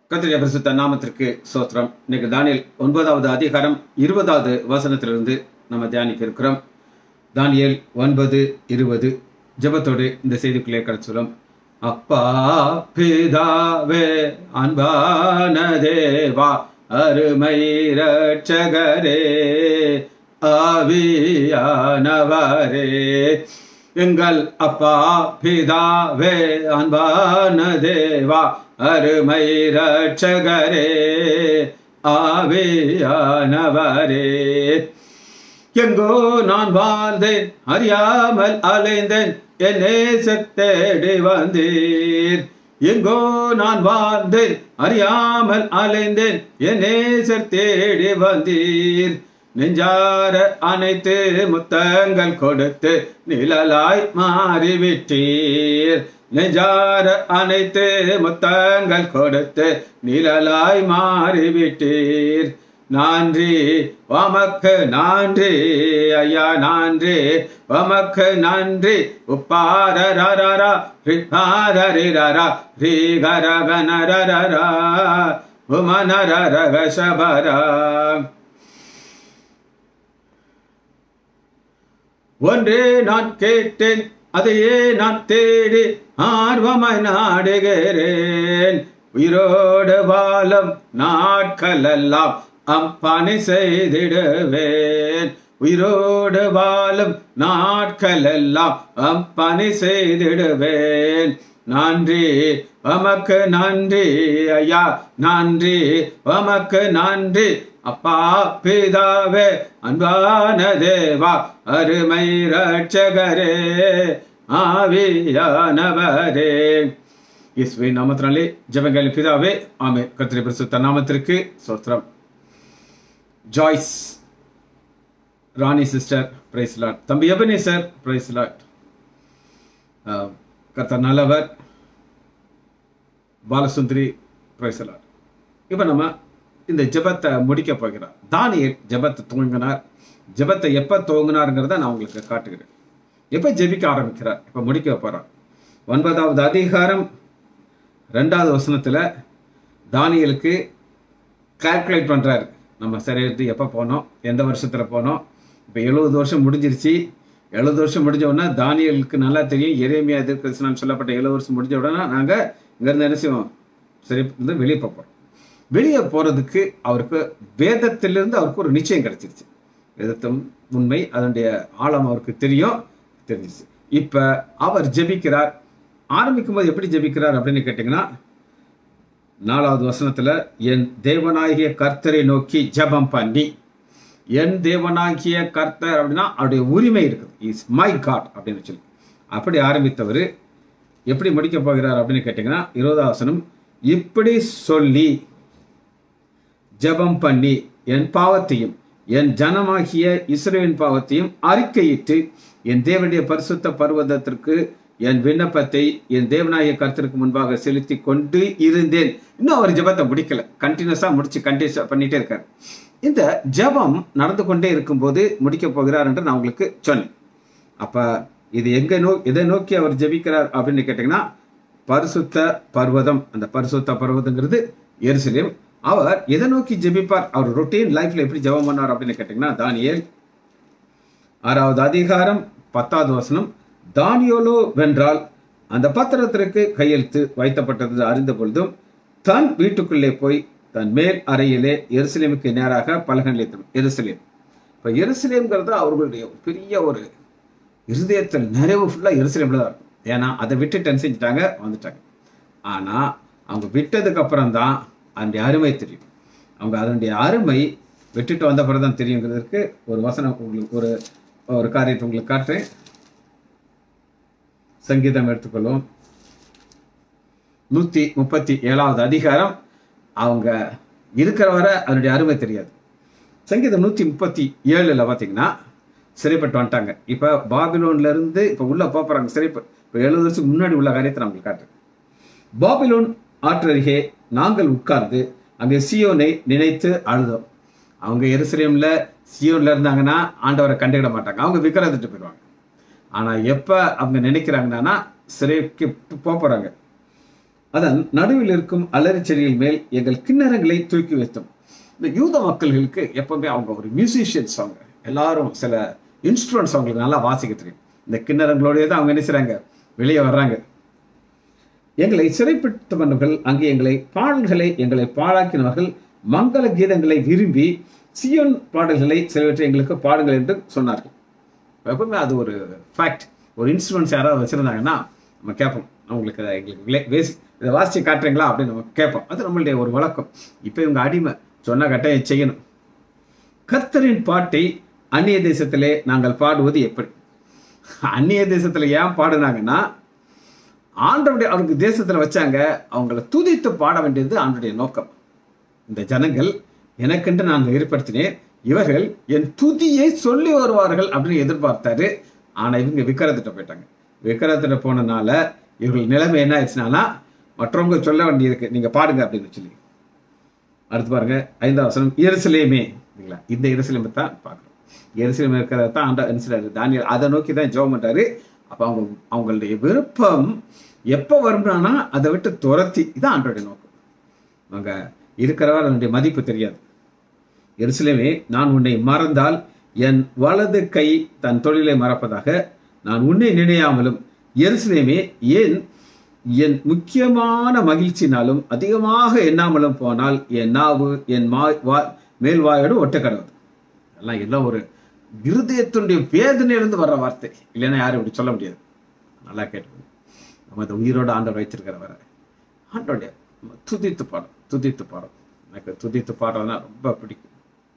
கத்திரிய பரிசுத்த நாமத்திற்கு சோத்திரம் இன்னைக்கு தானியல் ஒன்பதாவது அதிகாரம் இருபதாவது வசனத்திலிருந்து நம்ம தியானிக்க இருக்கிறோம் தானியேல் ஒன்பது இருபது ஜெபத்தோடு இந்த செய்திக்குள்ளே கடச்சுடும் அப்பா பிதாவே அன்பான தேவா அருமை ரட்சகரே ஆவியானவரே எங்கள் அப்பா பிதாவே அன்பான தேவா அருமை ரட்சகரே ஆவியானவரே எங்கோ நான் வாழ்ந்தேன் அறியாமல் அலைந்தேன் என் நேசத் தேடி வந்தீர் எங்கோ நான் வாழ்ந்தேன் அறியாமல் அலைந்தேன் என் நேசர் தேடி வந்தீர் நெஞ்சார அனைத்து முத்தங்கள் கொடுத்து நிழலாய் மாறிவிட்டீர் நெஞ்சார அனைத்து முத்தங்கள் கொடுத்து நிழலாய் மாறிவிட்டீர் நன்றி வமக்கு நன்றி ஐயா நன்றி வமக்கு நன்றி உப்பாரரரரா ரிபாரரிரரா ரீகரகனரரரா உமனரரக சபரா ஒன்றே நான் கேட்டேன் அதையே நான் தேடி ஆர்வமாய் நாடுகிறேன் உயிரோடு வாழும் நாட்களெல்லாம் அம்பணி செய்திடுவேன் உயிரோடு வாழும் நாட்களெல்லாம் அம்பணி செய்திடுவேன் நன்றி உமக்கு நன்றி ஐயா நன்றி உமக்கு நன்றி அப்பா பிதாவே அன்பான தேவா அருமை ரட்சகரே ஆவியானவரே இஸ்வி நாமத்தினாலே ஜபங்கள் பிதாவே ஆமே கத்திரி பிரசுத்த நாமத்திற்கு சோத்திரம் Joyce Rani sister praise lord தம்பி எபனி சார் பிரைஸ் லாட் கத்த நல்லவர் பாலசுந்தரி பிரைஸ் லாட் இப்போ நம்ம இந்த ஜெபத்தை முடிக்க போகிறார் தானியல் ஜெபத்தை துவங்கினார் ஜெபத்தை எப்போ துவங்கினாருங்கிறத நான் உங்களுக்கு காட்டுகிறேன் எப்போ ஜெபிக்க ஆரம்பிக்கிறார் இப்போ முடிக்க போகிறார் ஒன்பதாவது அதிகாரம் ரெண்டாவது வசனத்தில் தானியலுக்கு கால்குலேட் பண்ணுறாரு நம்ம சரீரத்து எப்போ போனோம் எந்த வருஷத்தில் போனோம் இப்போ எழுபது வருஷம் முடிஞ்சிருச்சு எழுபது வருஷம் முடிஞ்ச உடனே தானியலுக்கு நல்லா தெரியும் எரேமியா எதிர்கட்சினான்னு சொல்லப்பட்ட எழுபது வருஷம் முடிஞ்ச உடனே நாங்கள் இங்கேருந்து என்ன செய்வோம் சரி இருந்து வெளியே போகிறோம் வெளியே போகிறதுக்கு அவருக்கு வேதத்திலிருந்து அவருக்கு ஒரு நிச்சயம் கிடைச்சிருச்சு வேதத்தம் உண்மை அதனுடைய ஆழம் அவருக்கு தெரியும் தெரிஞ்சிச்சு இப்போ அவர் ஜெபிக்கிறார் ஆரம்பிக்கும் போது எப்படி ஜெபிக்கிறார் அப்படின்னு கேட்டிங்கன்னா நாலாவது வசனத்தில் என் தேவனாகிய கர்த்தரை நோக்கி ஜெபம் பண்ணி என் தேவனாகிய கர்த்தர் அப்படின்னா அவருடைய உரிமை இருக்குது இஸ் மை காட் அப்படின்னு சொல்லி அப்படி ஆரம்பித்தவர் எப்படி முடிக்க போகிறார் அப்படின்னு கேட்டிங்கன்னா இருபதாம் வசனம் இப்படி சொல்லி ஜெபம் பண்ணி என் பாவத்தையும் என் ஜனமாகிய இஸ்ரேலின் பாவத்தையும் அறிக்கையிட்டு என் தேவனுடைய பரிசுத்த பர்வதத்திற்கு என் விண்ணப்பத்தை என் தேவனாய கருத்திற்கு முன்பாக செலுத்தி கொண்டு இருந்தேன் இன்னும் அவர் ஜெபத்தை முடிக்கல கண்டினியூஸாக முடிச்சு கண்டினியூஸாக பண்ணிட்டே இருக்கார் இந்த ஜெபம் நடந்து கொண்டே இருக்கும்போது முடிக்க போகிறார் என்று நான் உங்களுக்கு சொன்னேன் அப்போ இது எங்க நோ எதை நோக்கி அவர் ஜெபிக்கிறார் அப்படின்னு கேட்டிங்கன்னா பரிசுத்த பர்வதம் அந்த பரிசுத்த பர்வதங்கிறது எருசலேம் அவர் எதை நோக்கி ஜெபிப்பார் அவர் ரொட்டீன் லைஃப்ல எப்படி ஜெபம் பண்ணார் அப்படின்னு கேட்டிங்கன்னா தானியேல் ஆறாவது அதிகாரம் பத்தாவது வசனம் தானியோலோ வென்றால் அந்த பத்திரத்திற்கு கையெழுத்து வைத்தப்பட்டது அறிந்த பொழுதும் தன் வீட்டுக்குள்ளே போய் தன் மேல் அறையிலே எருசலேமுக்கு நேராக பலகன் எருசலேம் இப்போ எருசலேம்ங்கிறது அவர்களுடைய பெரிய ஒரு இருதயத்தில் நிறைவு ஃபுல்லாக எருசலேமில் தான் இருக்கும் ஏன்னா அதை விட்டுட்டு என்ன செஞ்சுட்டாங்க வந்துட்டாங்க ஆனால் அவங்க விட்டதுக்கு அப்புறம் தான் அதனுடைய அருமை தெரியும் அவங்க அதனுடைய அருமை விட்டுட்டு வந்த பிறகு தான் தெரியுங்கிறதுக்கு ஒரு வசனம் உங்களுக்கு ஒரு ஒரு காரியத்தை உங்களுக்கு காட்டுறேன் சங்கீதம் எடுத்துக்கொள்வோம் நூற்றி முப்பத்தி ஏழாவது அதிகாரம் அவங்க இருக்கிற வரை அதனுடைய அருமை தெரியாது சங்கீதம் நூற்றி முப்பத்தி ஏழில் பார்த்தீங்கன்னா சிறைப்பட்டு வந்துட்டாங்க இப்போ பாபிலோன்ல இருந்து இப்போ உள்ளே போகிறாங்க சிறைப்பு இப்போ எழுபது வருஷத்துக்கு முன்னாடி உள்ள காரியத்தை நான் உங்களுக்கு காட்டுறேன் பாபிலோன் ஆற்றருகே நாங்கள் உட்கார்ந்து அங்கே சியோனை நினைத்து அழுதோம் அவங்க எருசலேமில் சியோனில் இருந்தாங்கன்னா ஆண்டவரை கண்டுக்கிட மாட்டாங்க அவங்க விக்கிரத்துட்டு போயிடுவாங்க ஆனால் எப்போ அவங்க நினைக்கிறாங்கன்னா சிறைக்கு போக போகிறாங்க அதன் நடுவில் இருக்கும் அலரி செடிகள் மேல் எங்கள் கிண்ணறங்களை தூக்கி வைத்தோம் இந்த யூத மக்கள்களுக்கு எப்பவுமே அவங்க ஒரு மியூசிஷியன்ஸ் அவங்க எல்லாரும் சில இன்ஸ்ட்ருமெண்ட்ஸ் அவங்களுக்கு நல்லா வாசிக்க தெரியும் இந்த கிண்ணறங்களோடய தான் அவங்க என்ன செய்றாங்க வெளியே வர்றாங்க எங்களை சிறைப்பிடித்தவர்கள் அங்கே எங்களை பாடல்களை எங்களை பாழாக்கினவர்கள் மங்கள கீதங்களை விரும்பி சியோன் பாடல்களை சிலவற்றை எங்களுக்கு பாடுங்கள் என்று சொன்னார்கள் எப்பவுமே அது ஒரு ஃபேக்ட் ஒரு இன்ஸ்ட்ருமெண்ட்ஸ் யாராவது வச்சுருந்தாங்கன்னா நம்ம கேட்போம் அவங்களுக்கு அதை எங்களுக்கு விலை வேசி இதை வாசித்து காட்டுறீங்களா அப்படின்னு நம்ம கேட்போம் அது நம்மளுடைய ஒரு வழக்கம் இப்போ இவங்க அடிமை சொன்ன கட்டாயம் செய்யணும் கர்த்தரின் பாட்டை அந்நிய தேசத்திலே நாங்கள் பாடுவது எப்படி அந்நிய தேசத்தில் ஏன் பாடுனாங்கன்னா ஆண்டவருடைய அவருக்கு தேசத்தில் வச்சாங்க அவங்கள துதித்து பாட வேண்டியது ஆண்டுடைய நோக்கம் இந்த ஜனங்கள் எனக்கென்று நான் ஏற்படுத்தினேன் இவர்கள் என் துதியை சொல்லி வருவார்கள் அப்படின்னு எதிர்பார்த்தாரு ஆனா இவங்க விக்கிரத்திட்ட போயிட்டாங்க விக்கிரத்திட்ட போனனால இவர்கள் நிலைமை என்ன ஆயிடுச்சுனால மற்றவங்க சொல்ல வேண்டியிருக்கு நீங்க பாடுங்க அப்படின்னு சொல்லி அடுத்து பாருங்க ஐந்தாவது வசனம் எருசலேமே இல்லைங்களா இந்த எருசலேமை தான் பார்க்குறோம் எருசலேம் இருக்கிறத தான் ஆண்டா என்ன தானியல் அதை நோக்கி தான் ஜெபம் பண்றாரு அப்போ அவங்க அவங்களுடைய விருப்பம் எப்போ வரும்னா அதை விட்டு துரத்தி இதான் ஆண்டோடைய நோக்கம் அவங்க இருக்கிறவர் அதனுடைய மதிப்பு தெரியாது எருசலேமே நான் உன்னை மறந்தால் என் வலது கை தன் தொழிலை மறப்பதாக நான் உன்னை நினையாமலும் எருசலேமே ஏன் என் முக்கியமான மகிழ்ச்சினாலும் அதிகமாக எண்ணாமலும் போனால் என் நாவு என் மா வா மேல் வாயோடு ஒட்ட கடவுது அதெல்லாம் எல்லாம் ஒரு இருதயத்தினுடைய வேதனையிலிருந்து வர்ற வார்த்தை இல்லைன்னா யாரும் இப்படி சொல்ல முடியாது நல்லா கேட்டு நம்ம இந்த உயிரோட ஆண்டவர் வைத்திருக்கிறவரை ஆண்டோடைய துதித்து பாடம் துதித்து பாடம் எனக்கு துதித்து பாடுறதுனா ரொம்ப பிடிக்கும்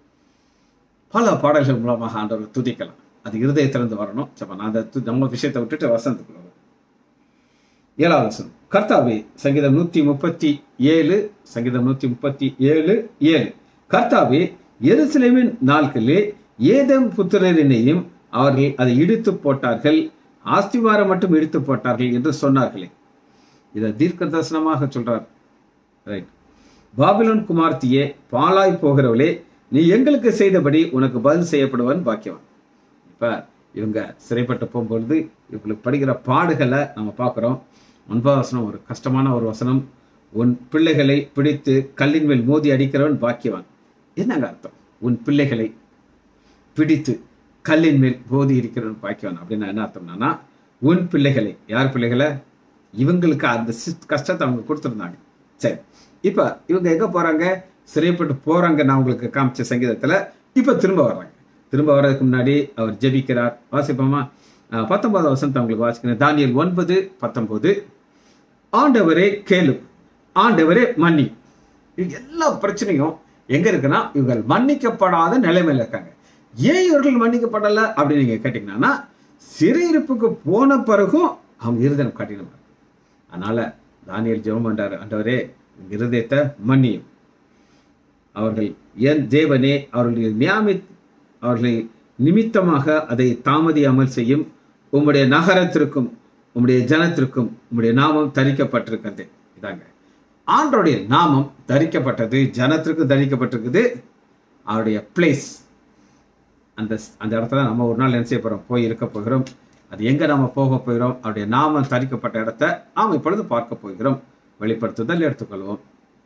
பல பாடல்கள் மூலமாக ஆண்டவர் துதிக்கலாம் அது இருதயத்திலிருந்து வரணும் சப்ப நான் அந்த து- நம்ம விஷயத்தை விட்டுட்டு வசனத்துக்குள்ள வரேன். ஏழாவது வசனம் கர்த்தாவே சங்கீதம் நூத்தி முப்பத்தி ஏழு சங்கீதம் நூத்தி முப்பத்தி ஏழு ஏழு கர்த்தாவே எருசலேமின் நாட்களிலே ஏதம் புத்திரரினையும் அவர்கள் அதை இடித்து போட்டார்கள் ஆஸ்திவாரம் மட்டும் இடித்து போட்டார்கள் என்று சொன்னார்களே இதை தீர்க்க தரிசனமாக சொல்றார் ரைட் பாபிலோன் குமார்த்தியே பாலாய் போகிறவளே நீ எங்களுக்கு செய்தபடி உனக்கு பதில் செய்யப்படுவன் பாக்கியவன் இப்ப இவங்க சிறைப்பட்டு போகும்பொழுது இவங்களுக்கு படுகிற பாடுகளை நம்ம பார்க்குறோம் ஒன்பதாம் வசனம் ஒரு கஷ்டமான ஒரு வசனம் உன் பிள்ளைகளை பிடித்து கல்லின் மேல் மோதி அடிக்கிறவன் பாக்கியவான் என்னங்க அர்த்தம் உன் பிள்ளைகளை பிடித்து கல்லின் மேல் மோதி இருக்கிறவன் பாக்கியவான் அப்படின்னா என்ன அர்த்தம்னா உன் பிள்ளைகளை யார் பிள்ளைகளை இவங்களுக்கு அந்த சி- கஷ்டத்தை அவங்க கொடுத்துருந்தாங்க சரி இப்ப இவங்க எங்க போறாங்க சிறைப்பட்டு போறாங்க நான் உங்களுக்கு காமிச்ச சங்கீதத்துல இப்ப திரும்ப வர்றாங்க திரும்ப வர்றதுக்கு முன்னாடி அவர் ஜெபிக்கிறார் வாசிப்போமா அஹ் பத்தொன்பதாவது வசனத்தை அவங்களுக்கு வாசிக்கிறேன் தானியல் ஒன்பது பத்தொன்பது ஆண்டவரே கேளு ஆண்டவரே மன்னி இது எல்லா பிரச்சனையும் எங்க இருக்குன்னா இவர்கள் மன்னிக்கப்படாத நிலைமையில இருக்காங்க ஏன் இவர்கள் மன்னிக்கப்படல அப்படின்னு நீங்க கேட்டீங்கன்னா சிறையிருப்புக்கு போன பிறகும் அவங்க இருதயம் கடினம் இருக்கு. அதனால தானியல் ஜெபம் பண்றாரு ஆண்டவரே உங்க இருதயத்தை மன்னியும் அவர்கள் என் தேவனே அவர்களுடைய நியாமி அவர்களை நிமித்தமாக அதை தாமதியாமல் செய்யும் உம்முடைய நகரத்திற்கும் உம்முடைய ஜனத்திற்கும் உம்முடைய நாமம் தரிக்கப்பட்டிருக்கிறது இதாங்க ஆண்டோடைய நாமம் தரிக்கப்பட்டது ஜனத்திற்கு தரிக்கப்பட்டிருக்குது அவருடைய பிளேஸ் அந்த அந்த இடத்துல நம்ம ஒரு நாள் என்ன செய்ய போறோம் போய் இருக்க போகிறோம் அது எங்க நாம போக போகிறோம் அவருடைய நாமம் தரிக்கப்பட்ட இடத்தை நாம் இப்பொழுது பார்க்க போகிறோம் வெளிப்படுத்துதல் எடுத்துக்கொள்வோம்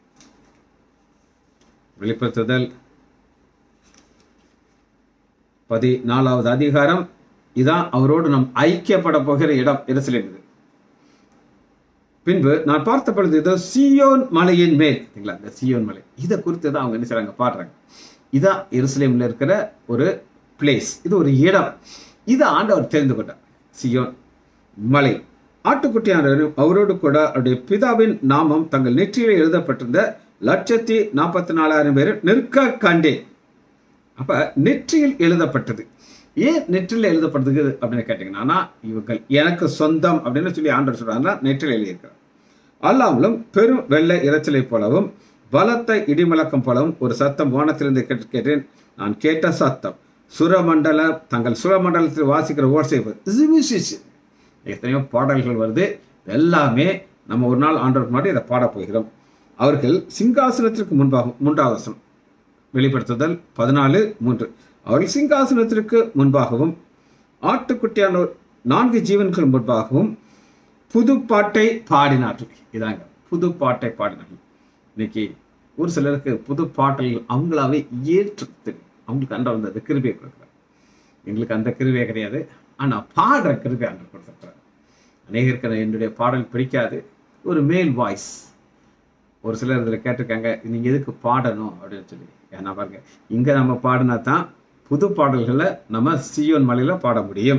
வெளிப்படுத்துதல் பதினாலாவது அதிகாரம் இதான் அவரோடு நாம் ஐக்கியப்பட போகிற இடம் எருசலேம் இது பின்பு நான் பார்த்த பொழுது இதோ சியோன் மலையின் மேல் சரிங்களா இந்த சியோன் மலை இதை குறித்து தான் அவங்க என்ன செய்றாங்க பாடுறாங்க இதான் எருசலேம்ல இருக்கிற ஒரு பிளேஸ் இது ஒரு இடம் இதை ஆண்டவர் தெரிந்து கொண்டார் சியோன் மலை ஆட்டுக்குட்டியானவரும் அவரோடு கூட அவருடைய பிதாவின் நாமம் தங்கள் நெற்றியில் எழுதப்பட்டிருந்த லட்சத்தி நாற்பத்தி நாலாயிரம் பேர் நிற்க கண்டேன் அப்ப நெற்றியில் எழுதப்பட்டது ஏன் நெற்றியில் எழுதப்பட்டது அப்படின்னு கேட்டீங்கன்னா இவர்கள் எனக்கு சொந்தம் அப்படின்னு சொல்லி ஆண்டவர் சொல்றாங்கன்னா நெற்றியில் எழுதியிருக்கிறார் அல்லாமலும் பெரும் வெள்ளை இரைச்சலை போலவும் பலத்த இடிமுழக்கம் போலவும் ஒரு சத்தம் வானத்திலிருந்து கேட்டு கேட்டேன் நான் கேட்ட சத்தம் சுரமண்டல தங்கள் சுரமண்டலத்தில் வாசிக்கிற ஓசை எத்தனையோ பாடல்கள் வருது எல்லாமே நம்ம ஒரு நாள் ஆண்டவருக்கு முன்னாடி இதை பாடப் போகிறோம் அவர்கள் சிங்காசனத்திற்கு முன்பாக மூன்றாவது வசனம் வெளிப்படுத்துதல் பதினாலு மூன்று அவர்கள் சிங்காசனத்திற்கு முன்பாகவும் ஆட்டுக்குட்டியான நான்கு ஜீவன்கள் முன்பாகவும் புது பாட்டை பாடினார்கள் இதாங்க புது பாட்டை பாடினார்கள் இன்னைக்கு ஒரு சிலருக்கு புது பாடல்கள் அவங்களாவே ஏற்று தெரியும். அவங்களுக்கு அன்ற வந்து அந்த கிருபியை கொடுக்குறாரு எங்களுக்கு அந்த கிருபியை கிடையாது ஆனா பாடுற கிருபை அன்று கொடுத்துருக்கிறார் அநேகருக்கு என்னுடைய பாடல் பிடிக்காது ஒரு மேல் வாய்ஸ் ஒரு சிலர் இதில் கேட்டிருக்காங்க நீங்க எதுக்கு பாடணும் அப்படின்னு சொல்லி ஏன்னா பாருங்க இங்க நம்ம பாடினா தான் புது பாடல்களை நம்ம சியோன் மலையில பாட முடியும்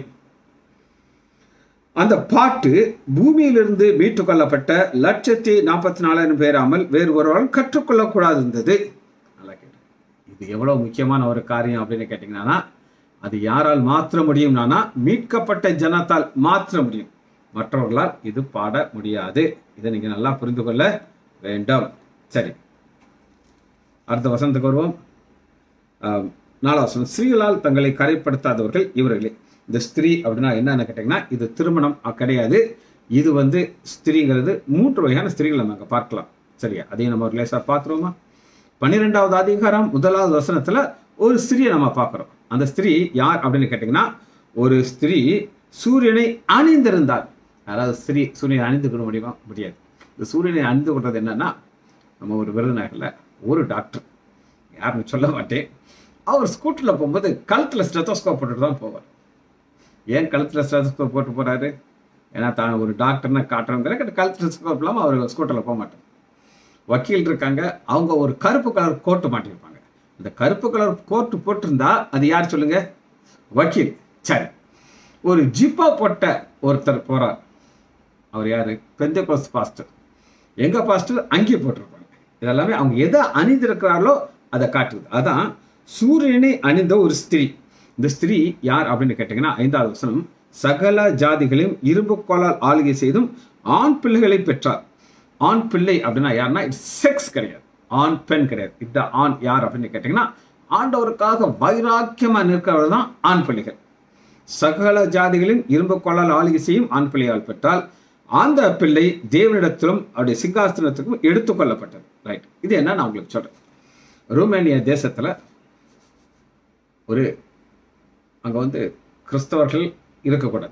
அந்த பாட்டு பூமியிலிருந்து மீட்டுக் கொள்ளப்பட்ட லட்சத்தி நாற்பத்தி நாலாயிரம் பேராமல் வேறு ஒருவரால் கற்றுக்கொள்ளக்கூடாது இருந்தது நல்லா கேட்டு இது எவ்வளவு முக்கியமான ஒரு காரியம் அப்படின்னு கேட்டீங்கன்னா அது யாரால் மாற்ற முடியும்னா மீட்கப்பட்ட ஜனத்தால் மாற்ற முடியும் மற்றவர்களால் இது பாட முடியாது இதை நீங்க நல்லா புரிந்து கொள்ள வேண்டும் சரி அடுத்த வசனத்துக்கு வருவோம் ஆம், நாலாவது வசனம் ஸ்திரீகளால் தங்களை கரைப்படுத்தாதவர்கள் இவர்களே இந்த ஸ்திரீ அப்படின்னா என்னன்னு கேட்டீங்கன்னா இது திருமணம் அ- கிடையாது இது வந்து ஸ்திரீங்கிறது மூன்று வகையான ஸ்திரீகளை நம்ம அங்க பார்க்கலாம் சரியா அதையும் நம்ம ஒரு லேசா பார்த்துருவோமா பன்னிரெண்டாவது அதிகாரம் முதலாவது வசனத்துல ஒரு ஸ்திரியை நம்ம பார்க்கிறோம் அந்த ஸ்திரீ யார் அப்படின்னு கேட்டீங்கன்னா ஒரு ஸ்திரீ சூரியனை அணிந்திருந்தாள் அதாவது ஸ்திரீ சூரியனை அணிந்து கொள்ள முடியுமா முடியாது இந்த சூரியனை அணிந்து கொள்றது என்னன்னா நம்ம ஒரு விருதுநகர்ல ஒரு டாக்டர் யாருன்னு சொல்ல மாட்டேன் அவர் ஸ்கூட்டர்ல போகும்போது கழுத்துல ஸ்டெத்தோஸ்கோப் போட்டுட்டு தான் போவார் ஏன் கழுத்துல ஸ்டெத்தோஸ்கோப் போட்டு போறாரு ஏன்னா தான் ஒரு டாக்டர்னா காட்டுறவங்க கழுத்து ஸ்டெத்தோஸ்கோப் இல்லாமல் அவர் ஸ்கூட்டர்ல போக மாட்டார் வக்கீல் இருக்காங்க அவங்க ஒரு கருப்பு கலர் கோட்டு மாட்டிருப்பாங்க இந்த கருப்பு கலர் கோட்டு போட்டிருந்தா அது யார் சொல்லுங்க வக்கீல் சரி ஒரு ஜிப்பா போட்ட ஒருத்தர் போறார் அவர் யாரு பெந்தகோஸ் பாஸ்டர் எங்க பாஸ்டர் அங்கேயே போட்டிருப்பாங்க இதெல்லாமே அவங்க எதை அணிந்திருக்கிறார்களோ அதை காட்டுது அதான் சூரியனை அணிந்த ஒரு ஸ்திரீ இந்த ஸ்திரீ யார் அப்படின்னு கேட்டீங்கன்னா ஐந்தாவது வசனம் சகல ஜாதிகளையும் இரும்பு கோலால் ஆளுகை செய்தும் ஆண் பிள்ளைகளை பெற்றார் ஆண் பிள்ளை அப்படின்னா யாருன்னா இட்ஸ் செக்ஸ் கிடையாது ஆண் பெண் கிடையாது இந்த ஆண் யார் அப்படின்னு கேட்டீங்கன்னா ஆண்டவருக்காக வைராக்கியமா நிற்கிறவர் தான் ஆண் பிள்ளைகள் சகல ஜாதிகளின் இரும்பு கொள்ளால் ஆளுகை செய்யும் ஆண் பிள்ளையால் பெற்றால் அந்த பிள்ளை தேவனிடத்திலும் அவருடைய சிங்காசனத்துக்கும் எடுத்துக்கொள்ளப்பட்டது ரைட் இது என்ன நான் உங்களுக்கு சொல்றேன் ருமேனியா தேசத்துல ஒரு அங்க வந்து கிறிஸ்தவர்கள் இருக்கக்கூடாது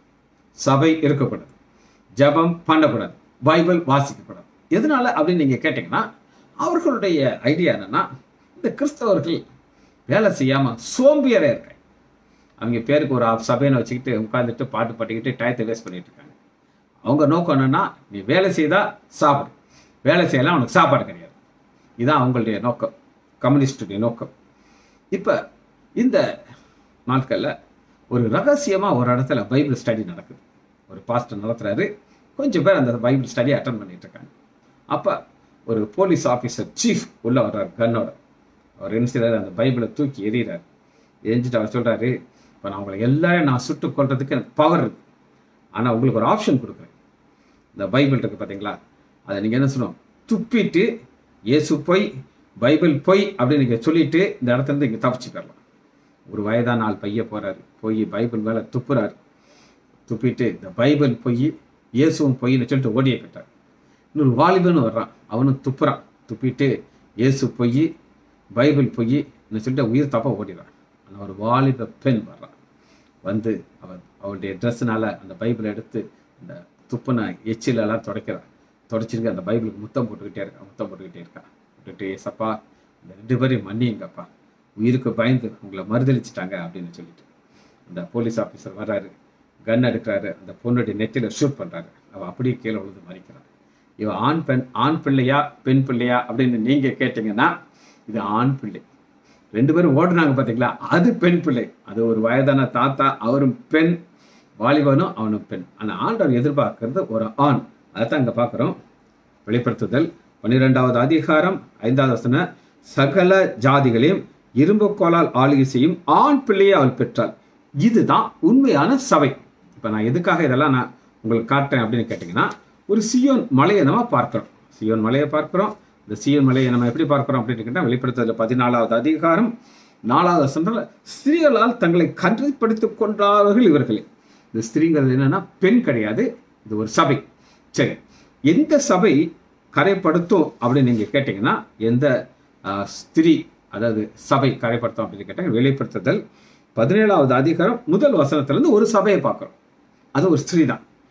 சபை இருக்கக்கூடாது ஜெபம் பண்ணக்கூடாது பைபிள் வாசிக்கக்கூடாது எதனால அப்படின்னு நீங்க கேட்டீங்கன்னா அவர்களுடைய ஐடியா என்னன்னா இந்த கிறிஸ்தவர்கள் வேலை செய்யாம சோம்பியரே இருக்காங்க அவங்க பேருக்கு ஒரு சபையை வச்சுக்கிட்டு உட்காந்துட்டு பாட்டு பாட்டிக்கிட்டு டயத்தை வேஸ்ட் பண்ணிட்டு இருக்காங்க அவங்க நோக்கம் என்னன்னா நீ வேலை செய்தா சாப்பிடு வேலை செய்யலாம் உனக்கு சாப்பாடு கிடையாது இதான் அவங்களுடைய நோக்கம் கம்யூனிஸ்டுடைய நோக்கம் இப்போ இந்த நாட்களில் ஒரு ரகசியமாக ஒரு இடத்துல பைபிள் ஸ்டடி நடக்குது ஒரு பாஸ்டர் நடத்துறாரு கொஞ்சம் பேர் அந்த பைபிள் ஸ்டடி அட்டன் பண்ணிட்டு இருக்காங்க அப்போ ஒரு போலீஸ் ஆஃபீஸர் சீஃப் உள்ள வர்றாரு கன்னோட அவர் என்ன செய்றாரு அந்த பைபிளை தூக்கி எறிகிறார் எரிஞ்சிட்டு அவர் சொல்றாரு இப்போ நான் உங்களை எல்லாரையும் நான் சுட்டு கொல்றதுக்கு எனக்கு பவர் இருக்கு ஆனால் உங்களுக்கு ஒரு ஆப்ஷன் கொடுக்குறேன் இந்த பைபிள் இருக்கு பார்த்தீங்களா அதை நீங்கள் என்ன சொல்லணும் துப்பிட்டு இயேசு பொய் பைபிள் பொய் அப்படின்னு நீங்கள் சொல்லிட்டு இந்த இடத்துல இருந்து இங்கே தப்பிச்சு போயிடலாம் ஒரு வயதான ஆள் பைய போறாரு போய் பைபிள் மேலே துப்புறாரு துப்பிட்டு இந்த பைபிள் பொய் இயேசுவும் பொய்ன்னு சொல்லிட்டு ஓடியே போயிட்டார் இன்னொரு வாலிபனும் வர்றான் அவனும் துப்புறான் துப்பிட்டு இயேசு பொய் பைபிள் பொய்ன்னு சொல்லிட்டு உயிர் தப்ப ஓடிடுறான் ஆனால் ஒரு வாலிப பெண் வர்றான் வந்து அவன் அவளுடைய ட்ரெஸ்ஸுனால அந்த பைபிளை எடுத்து இந்த துப்புன எச்சில் எல்லாம் துடைக்கிறான் தொடச்சிருக்கு அந்த பைபிளுக்கு முத்தம் போட்டுக்கிட்டே இருக்கான் முத்தம் போட்டுக்கிட்டே இருக்கான் போட்டுட்டு ஏசப்பா இந்த ரெண்டு பேரையும் மன்னியுங்கப்பா உயிருக்கு பயந்து உங்களை மறுதளிச்சிட்டாங்க அப்படின்னு சொல்லிட்டு அந்த போலீஸ் ஆஃபீஸர் வர்றாரு கன் எடுக்கிறாரு அந்த பொண்ணுடைய நெத்தியில ஷூட் பண்றாரு அவ அப்படியே கீழே விழுந்து மறிக்கிறான் இவ ஆண் பெண் ஆண் பிள்ளையா பெண் பிள்ளையா அப்படின்னு நீங்க கேட்டீங்கன்னா இது ஆண் பிள்ளை ரெண்டு பேரும் ஓடுனாங்க பாத்தீங்களா அது பெண் பிள்ளை அது ஒரு வயதான தாத்தா அவரும் பெண் வாலிபனும் அவனும் பெண் ஆனா ஆண்டவர் எதிர்பார்க்கிறது ஒரு ஆண் அதைத்தான் இங்க பார்க்கிறோம் வெளிப்படுத்துதல் பன்னிரெண்டாவது அதிகாரம் ஐந்தாவது வசன சகல ஜாதிகளையும் இரும்பு கோலால் ஆளுகை செய்யும் ஆண் பிள்ளையை அவள் பெற்றாள் இதுதான் உண்மையான சபை இப்ப நான் எதுக்காக இதெல்லாம் நான் உங்களுக்கு காட்டுறேன் அப்படின்னு கேட்டீங்கன்னா ஒரு சியோன் மலையை நம்ம பார்க்கிறோம் சியோன் மலையை பார்க்கிறோம் இந்த சியோன் மலையை நம்ம எப்படி பார்க்கிறோம் அப்படின்னு கேட்டா வெளிப்படுத்துதல் பதினாலாவது அதிகாரம் நாலாவது வசனத்துல ஸ்திரீகளால் தங்களை கன்றைப்படுத்திக் கொண்டார்கள் இவர்களே இந்த ஸ்திரீங்கிறது என்னன்னா பெண் கிடையாது இது ஒரு சபை சரி எந்த சபை கரைப்படுத்தும் அப்படின்னு நீங்க கேட்டீங்கன்னா எந்த ஆஹ், ஸ்திரீ அதாவது சபை கரைப்படுத்தும் அப்படின்னு கேட்டாங்க வெளிப்படுத்துதல் பதினேழாவது அதிகாரம் முதல் வசனத்துல இருந்து ஒரு சபையை பார்க்கிறோம் அது ஒரு ஸ்திரீ தான்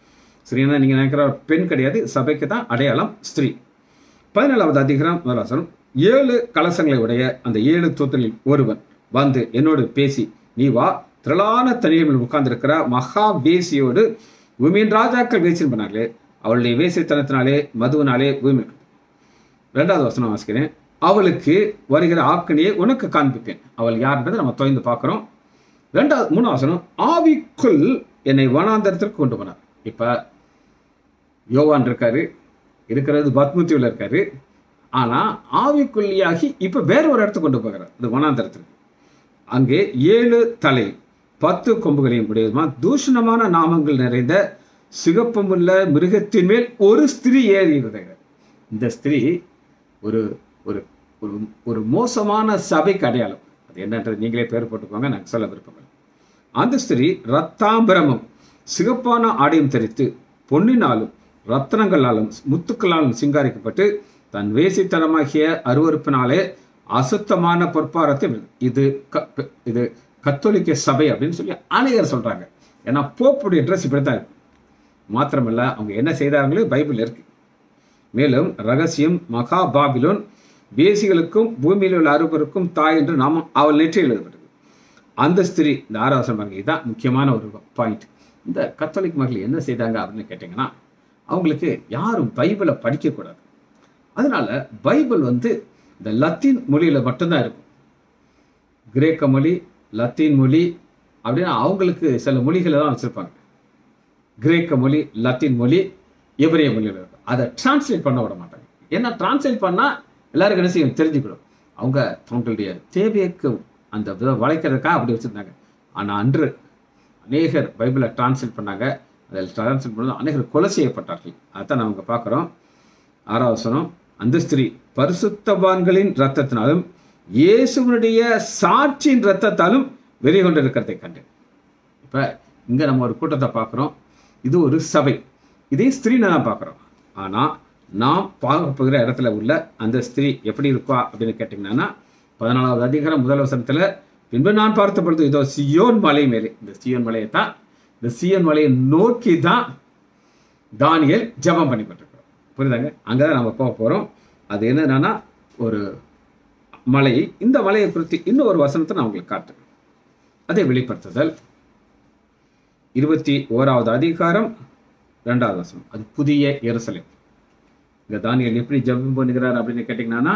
ஸ்திரீனா நீங்க நினைக்கிற ஒரு பெண் கிடையாது சபைக்கு தான் அடையாளம் ஸ்திரீ பதினேழாவது அதிகாரம் முதலாசனம் ஏழு கலசங்களை உடைய அந்த ஏழு தூத்தலில் ஒருவன் வந்து என்னோடு பேசி நீ வா திரளான தனியில் உட்கார்ந்திருக்கிற மகா வேசியோடு பூமியின் ராஜாக்கள் வேசின் பண்ணாங்களே அவளுடைய வேசித்தனத்தினாலே மதுவினாலே பூமி ரெண்டாவது வசனம் வாசிக்கிறேன் அவளுக்கு வருகிற ஆக்கணியை உனக்கு காண்பிப்பேன் அவள் யாருன்றதை நம்ம தொய்ந்து பார்க்கிறோம் ரெண்டாவது மூணாவது வசனம் ஆவிக்குள் என்னை வனாந்தரத்திற்கு கொண்டு போனார் இப்ப யோவான் இருக்காரு இருக்கிறது பத்முத்தியில் இருக்காரு ஆனா ஆவிக்குள்ளியாகி இப்ப வேற ஒரு இடத்துக்கு கொண்டு போகிறார் இது வனாந்தரத்திற்கு அங்கே ஏழு தலை பத்து கொம்புகளையும் உடையதுமா தூஷணமான நாமங்கள் நிறைந்த சிகப்பமுள்ள மிருகத்தின் மேல் ஒரு ஸ்திரீ ஏறி இருந்தது இந்த ஸ்திரீ ஒரு ஒரு ஒரு ஒரு மோசமான சபைக்கு அடையாளம் அது என்னன்றது நீங்களே பேர் போட்டுக்கோங்க நான் சொல்ல விருப்பங்கள் அந்த ஸ்திரீ ரத்தாம்பரமும் சிகப்பான ஆடையும் தரித்து பொன்னினாலும் ரத்தனங்களாலும் முத்துக்களாலும் சிங்காரிக்கப்பட்டு தன் வேசித்தனமாகிய அருவறுப்பினாலே அசுத்தமான பொற்பாரத்தை விடு- இது க- இது கத்தோலிக்க சபை அப்படின்னு சொல்லி அநேகர் சொல்றாங்க ஏன்னா போப்புடைய ட்ரெஸ் இப்படி தான் இருக்கு மாத்திரமல்ல அவங்க என்ன செய்தாங்களோ பைபிள் இருக்கு மேலும் ரகசியம் மகா பாபிலோன் வேசிகளுக்கும் பூமியில் உள்ள அறுவருக்கும் தாய் என்று நாமம் அவள் நெற்றியில் எழுதப்பட்டது அந்த ஸ்திரீ இந்த ஆறாவது மகள் இதுதான் முக்கியமான ஒரு பாயிண்ட் இந்த கத்தோலிக் மகள் என்ன செய்தாங்க அப்படின்னு கேட்டிங்கன்னா அவங்களுக்கு யாரும் பைபிளை படிக்கக்கூடாது அதனால பைபிள் வந்து இந்த லத்தீன் மொழியில மட்டும்தான் இருக்கும் கிரேக்க மொழி லத்தீன் மொழி அப்படின்னா அவங்களுக்கு சில மொழிகளை தான் வச்சிருப்பாங்க கிரேக்க மொழி லத்தீன் மொழி எபிரேய மொழியில் இருக்கும் அதை டிரான்ஸ்லேட் பண்ண விட மாட்டாங்க ஏன்னா டிரான்ஸ்லேட் பண்ணால் எல்லாருக்கும் என்ன செய்யும் தெரிஞ்சுக்கணும் அவங்க தங்களுடைய தேவைக்கு அந்த இதை வளைக்கிறதுக்காக அப்படி வச்சுருந்தாங்க ஆனால் அன்று அநேகர் பைபிளை டிரான்ஸ்லேட் பண்ணாங்க அதில் டிரான்ஸ்லேட் பண்ணது அநேகர் கொலை செய்யப்பட்டார்கள் அதான் நம்ம பார்க்குறோம் ஆறாவது வசனம் அந்த ஸ்திரீ பரிசுத்தவான்களின் ரத்தத்தினாலும் இயேசுவனுடைய சாட்சியின் ரத்தத்தாலும் வெறி கொண்டு இருக்கிறதை கண்டேன் இப்போ இங்கே நம்ம ஒரு கூட்டத்தை பார்க்குறோம் இது ஒரு சபை இதே ஸ்திரீனை தான் பார்க்குறோம் ஆனால் நாம் பார்க்க போகிற இடத்துல உள்ள அந்த ஸ்திரீ எப்படி இருக்கா அப்படின்னு கேட்டிங்கன்னா பதினாலாவது அதிகாரம் முதல் வசனத்தில் பின்பு நான் பார்த்த பொழுது இதோ சியோன் மலை மேலே இந்த சியோன் மலையை தான் இந்த சியோன் மலையை நோக்கி தான் தானியல் ஜெபம் பண்ணி கொண்டிருக்கிறோம் புரியுதாங்க அங்கே தான் நம்ம போக போகிறோம் அது என்னன்னா ஒரு மலை இந்த மலையை குறித்து இன்னும் ஒரு வசனத்தை நான் உங்களுக்கு காட்டுறேன் அதை வெளிப்படுத்துதல் இருபத்தி ஓராவது அதிகாரம் ரெண்டாவது வசனம் அது புதிய எருசலேம் இங்க தானியல் எப்படி ஜெபம் பண்ணுகிறார் அப்படின்னு கேட்டீங்கன்னா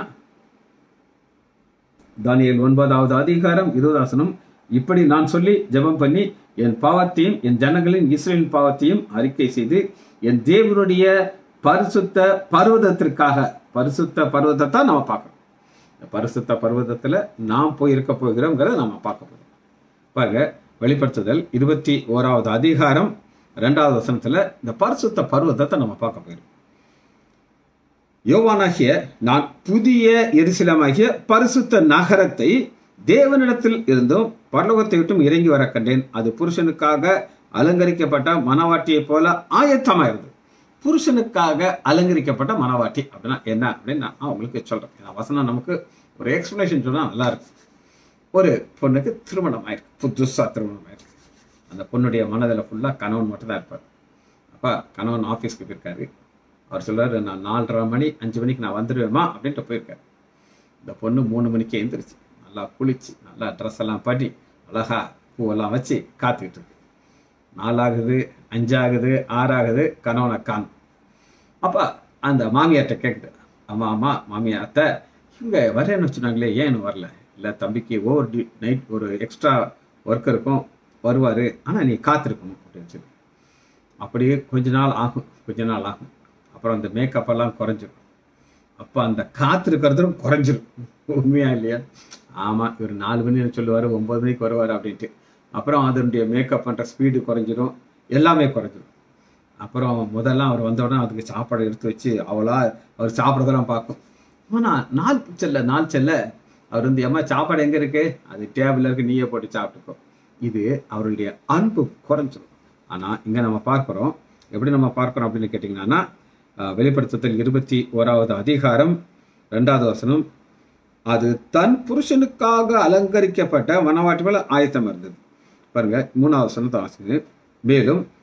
தானியல் ஒன்பதாவது அதிகாரம் இருபதாசனம் இப்படி நான் சொல்லி ஜெபம் பண்ணி என் பாவத்தையும் என் ஜனங்களின் இஸ்ரேலின் பாவத்தையும் அறிக்கை செய்து என் தேவனுடைய பரிசுத்த பர்வதத்திற்காக பரிசுத்த பர்வதத்தை நம்ம பார்க்கறோம் இந்த பரிசுத்த பர்வதத்துல நாம் போய் இருக்க போகிறோங்கிறத நம்ம பார்க்க போகிறோம் பாருங்க வெளிப்படுத்துதல் இருபத்தி ஓராவது அதிகாரம் ரெண்டாவது வசனத்துல இந்த பரிசுத்த பர்வதத்தை நம்ம பார்க்க போகிறோம் யோவானாகிய நான் புதிய எரிசிலமாகிய பரிசுத்த நகரத்தை தேவனிடத்தில் இருந்தும் பரலோகத்தை விட்டும் இறங்கி வர கண்டேன் அது புருஷனுக்காக அலங்கரிக்கப்பட்ட மனவாட்டியைப் போல ஆயத்தமா இருந்தது புருஷனுக்காக அலங்கரிக்கப்பட்ட மனவாட்டி அப்படின்னா என்ன அப்படின்னு நான் உங்களுக்கு சொல்றேன் ஏன்னா வசனம் நமக்கு ஒரு எக்ஸ்பிளேஷன் சொன்னா நல்லா இருக்கும் ஒரு பொண்ணுக்கு திருமணம் ஆயிருக்கு புதுசா திருமணம் ஆயிருக்கு அந்த பொண்ணுடைய மனதில் ஃபுல்லாக கணவன் மட்டும் தான் இருப்பார் அப்பா கணவன் ஆஃபீஸ்க்கு போயிருக்காரு அவர் சொல்றாரு நான் நாலரை மணி அஞ்சு மணிக்கு நான் வந்துடுவேமா அப்படின்ட்டு போயிருக்காரு இந்த பொண்ணு மூணு மணிக்கு எழுந்திரிச்சு நல்லா குளிச்சு நல்லா ட்ரெஸ் எல்லாம் பண்ணி அழகா பூவெல்லாம் வச்சு காத்துக்கிட்டு இருக்கு நாலாகுது அஞ்சாகுது ஆறாகுது கணவனை காணும் அப்போ அந்த மாமியார்ட்ட கேட்குது அம்மா அம்மா மாமியார் அத்தை இவங்க வரேன்னு சொன்னாங்களே ஏன் இன்னும் வரல இல்லை தம்பிக்கு ஓவர் டி நைட் ஒரு எக்ஸ்ட்ரா ஒர்க் இருக்கும் வருவார் ஆனால் நீ காத்திருக்கணும் அப்படின்னு சொல்லி அப்படியே கொஞ்ச நாள் ஆகும் கொஞ்ச நாள் ஆகும் அப்புறம் அந்த மேக்கப் எல்லாம் குறைஞ்சிரும் அப்போ அந்த காத்திருக்கிறதும் குறைஞ்சிரும் உண்மையா இல்லையா ஆமாம் இவர் நாலு மணி சொல்லுவார் ஒன்பது மணிக்கு வருவார் அப்படின்ட்டு அப்புறம் அதனுடைய மேக்கப் பண்ணுற ஸ்பீடு குறைஞ்சிரும் எல்லாமே குறைஞ்சிரும் அப்புறம் முதல்ல அவர் வந்த உடனே அதுக்கு சாப்பாடு எடுத்து வச்சு அவளா அவர் சாப்பிட்றதெல்லாம் பார்க்கும் ஆனால் நாள் செல்ல நாள் செல்ல அவர் வந்து ஏம்மா சாப்பாடு எங்கே இருக்கு அது டேபிளில் இருக்கு நீயே போட்டு சாப்பிட்டுக்கோ இது அவருடைய அன்பு குறைஞ்சிரும் ஆனால் இங்கே நம்ம பார்க்குறோம் எப்படி நம்ம பார்க்குறோம் அப்படின்னு கேட்டிங்கன்னா அஹ், வெளிப்படுத்துதல் இருபத்தி ஓராவது அதிகாரம் ரெண்டாவது வசனம் அது தன் புருஷனுக்காக அலங்கரிக்கப்பட்ட மனவாட்டி மேல ஆயத்தம் இருந்தது பாருங்க மூணாவது வசனத்தை வாசிங்க மேலும்